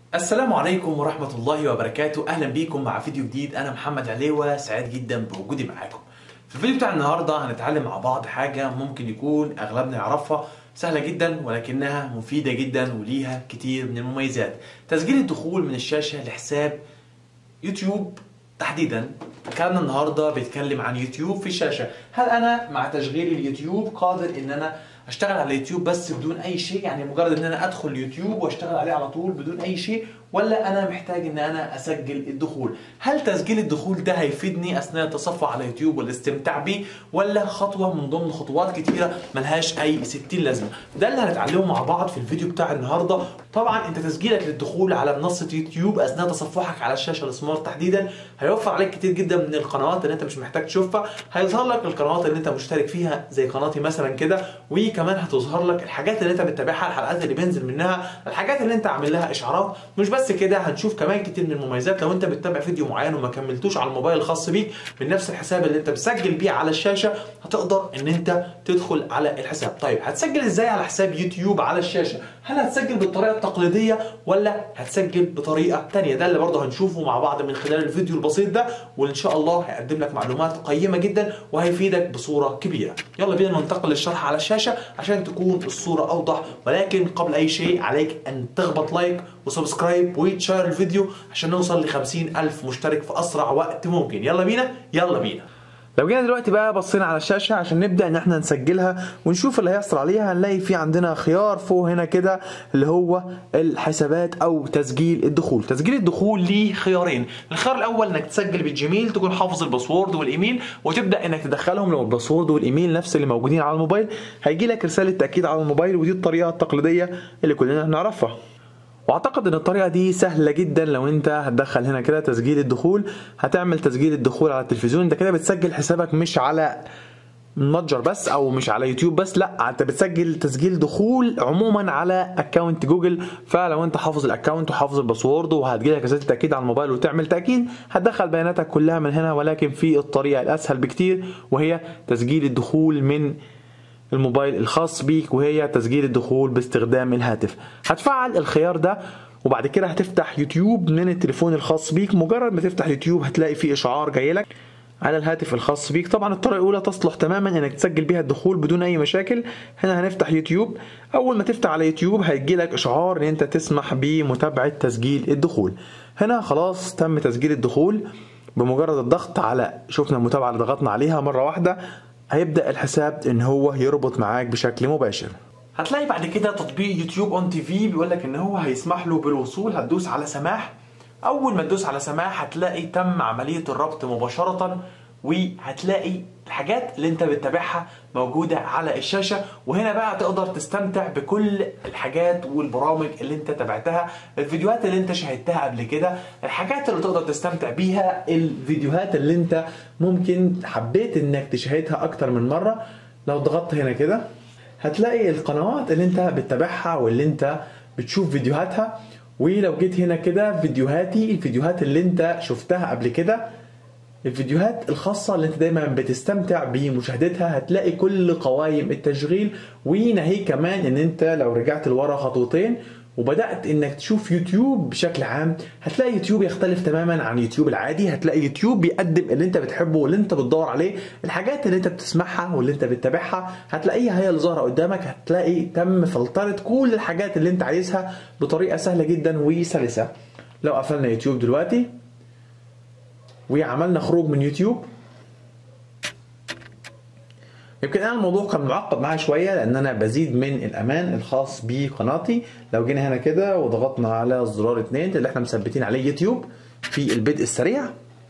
السلام عليكم ورحمة الله وبركاته أهلا بيكم مع فيديو جديد أنا محمد عليوة سعيد جدا بوجودي معاكم في الفيديو بتاع النهاردة هنتعلم مع بعض حاجة ممكن يكون أغلبنا يعرفها سهلة جدا ولكنها مفيدة جدا وليها كتير من المميزات تسجيل الدخول من الشاشة لحساب يوتيوب تحديدا كلامنا النهارده بيتكلم عن يوتيوب في الشاشه هل انا مع تشغيل اليوتيوب قادر ان انا اشتغل على اليوتيوب بس بدون اي شيء يعني مجرد ان انا ادخل اليوتيوب واشتغل عليه على طول بدون اي شيء ولا انا محتاج ان انا اسجل الدخول هل تسجيل الدخول ده هيفيدني اثناء التصفح على يوتيوب والاستمتاع بيه ولا خطوه من ضمن خطوات كتيره ملهاش اي 60 لازمه ده اللي هنتعلمه مع بعض في الفيديو بتاع النهارده طبعا انت تسجيلك للدخول على منصه يوتيوب اثناء تصفحك على الشاشه السمارت تحديدا هيوفر عليك كتير جدا من القنوات اللي انت مش محتاج تشوفها هيظهر لك القنوات اللي انت مشترك فيها زي قناتي مثلا كده وكمان هتظهر لك الحاجات اللي انت بتتابعها الحلقات اللي بينزل منها الحاجات اللي انت عامل لها اشعارات مش بس كده هنشوف كمان كتير من المميزات لو انت بتتابع فيديو معين وما كملتوش على الموبايل الخاص بيك من نفس الحساب اللي انت مسجل بيه على الشاشه هتقدر ان انت تدخل على الحساب طيب هتسجل ازاي على حساب يوتيوب على الشاشه هل هتسجل بالطريقه التقليديه ولا هتسجل بطريقه تانية ده اللي برضه هنشوفه مع بعض من خلال الفيديو البسيط ده وان شاء الله هيقدم لك معلومات قيمه جدا وهيفيدك بصوره كبيره يلا بينا ننتقل للشرح على الشاشه عشان تكون الصوره اوضح ولكن قبل اي شيء عليك ان تخبط لايك وسبسكرايب وتشير الفيديو عشان نوصل ل 50 الف مشترك في اسرع وقت ممكن يلا بينا يلا بينا لو جينا دلوقتي بقى بصينا على الشاشه عشان نبدا ان احنا نسجلها ونشوف اللي هيحصل عليها هنلاقي في عندنا خيار فوق هنا كده اللي هو الحسابات او تسجيل الدخول تسجيل الدخول ليه خيارين الخيار الاول انك تسجل بالجيميل تكون حافظ الباسورد والايميل وتبدا انك تدخلهم لو الباسورد والايميل نفس اللي موجودين على الموبايل هيجي لك رساله تاكيد على الموبايل ودي الطريقه التقليديه اللي كلنا نعرفها واعتقد ان الطريقه دي سهله جدا لو انت هتدخل هنا كده تسجيل الدخول هتعمل تسجيل الدخول على التلفزيون انت كده بتسجل حسابك مش على متجر بس او مش على يوتيوب بس لا انت بتسجل تسجيل دخول عموما على اكونت جوجل فلو انت حافظ الاكونت وحافظ الباسورد وهتجيلك رساله تاكيد على الموبايل وتعمل تاكيد هتدخل بياناتك كلها من هنا ولكن في الطريقه الاسهل بكتير وهي تسجيل الدخول من الموبايل الخاص بيك وهي تسجيل الدخول باستخدام الهاتف هتفعل الخيار ده وبعد كده هتفتح يوتيوب من التليفون الخاص بيك مجرد ما تفتح يوتيوب هتلاقي فيه اشعار جاي لك على الهاتف الخاص بيك طبعا الطريقه الاولى تصلح تماما انك تسجل بيها الدخول بدون اي مشاكل هنا هنفتح يوتيوب اول ما تفتح على يوتيوب هيجي لك اشعار ان انت تسمح بمتابعه تسجيل الدخول هنا خلاص تم تسجيل الدخول بمجرد الضغط على شفنا المتابعه اللي ضغطنا عليها مره واحده هيبدا الحساب ان هو يربط معاك بشكل مباشر هتلاقي بعد كده تطبيق يوتيوب اون تي في بيقول لك ان هو هيسمح له بالوصول هتدوس على سماح اول ما تدوس على سماح هتلاقي تم عمليه الربط مباشره وهتلاقي الحاجات اللي انت بتتابعها موجودة على الشاشة وهنا بقى تقدر تستمتع بكل الحاجات والبرامج اللي انت تابعتها الفيديوهات اللي انت شاهدتها قبل كده الحاجات اللي تقدر تستمتع بيها الفيديوهات اللي انت ممكن حبيت انك تشاهدها اكتر من مرة لو ضغطت هنا كده هتلاقي القنوات اللي انت بتتابعها واللي انت بتشوف فيديوهاتها ولو جيت هنا كده فيديوهاتي الفيديوهات اللي انت شفتها قبل كده الفيديوهات الخاصة اللي انت دايما بتستمتع بمشاهدتها هتلاقي كل قوائم التشغيل وناهيك كمان ان انت لو رجعت لورا خطوتين وبدات انك تشوف يوتيوب بشكل عام هتلاقي يوتيوب يختلف تماما عن يوتيوب العادي هتلاقي يوتيوب بيقدم اللي انت بتحبه واللي انت بتدور عليه الحاجات اللي انت بتسمعها واللي انت بتتابعها هتلاقيها هي اللي ظاهره قدامك هتلاقي تم فلتره كل الحاجات اللي انت عايزها بطريقه سهله جدا وسلسه لو قفلنا يوتيوب دلوقتي وعملنا خروج من يوتيوب يمكن انا الموضوع كان معقد معايا شويه لان انا بزيد من الامان الخاص بقناتي لو جينا هنا كده وضغطنا على زرار اتنين اللي احنا مثبتين عليه يوتيوب في البدء السريع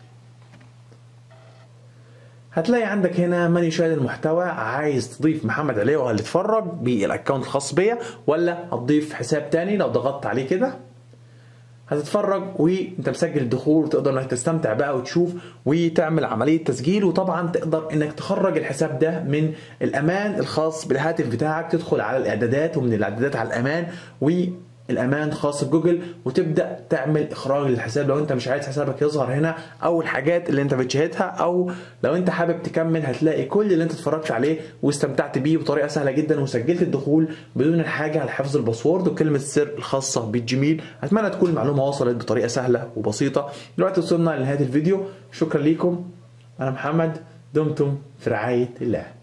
هتلاقي عندك هنا من يشاهد المحتوى عايز تضيف محمد عليه وهل يتفرج بالاكونت الخاص بيا ولا هتضيف حساب تاني لو ضغطت عليه كده هتتفرج وانت مسجل الدخول وتقدر انك تستمتع بقى وتشوف وتعمل عمليه تسجيل وطبعا تقدر انك تخرج الحساب ده من الامان الخاص بالهاتف بتاعك تدخل على الاعدادات ومن الاعدادات على الامان و الامان خاص بجوجل وتبدا تعمل اخراج للحساب لو انت مش عايز حسابك يظهر هنا او الحاجات اللي انت بتشاهدها او لو انت حابب تكمل هتلاقي كل اللي انت اتفرجت عليه واستمتعت بيه بطريقه سهله جدا وسجلت الدخول بدون الحاجه على حفظ الباسورد وكلمه السر الخاصه بالجيميل اتمنى تكون المعلومه وصلت بطريقه سهله وبسيطه دلوقتي وصلنا لنهايه الفيديو شكرا ليكم انا محمد دمتم في رعايه الله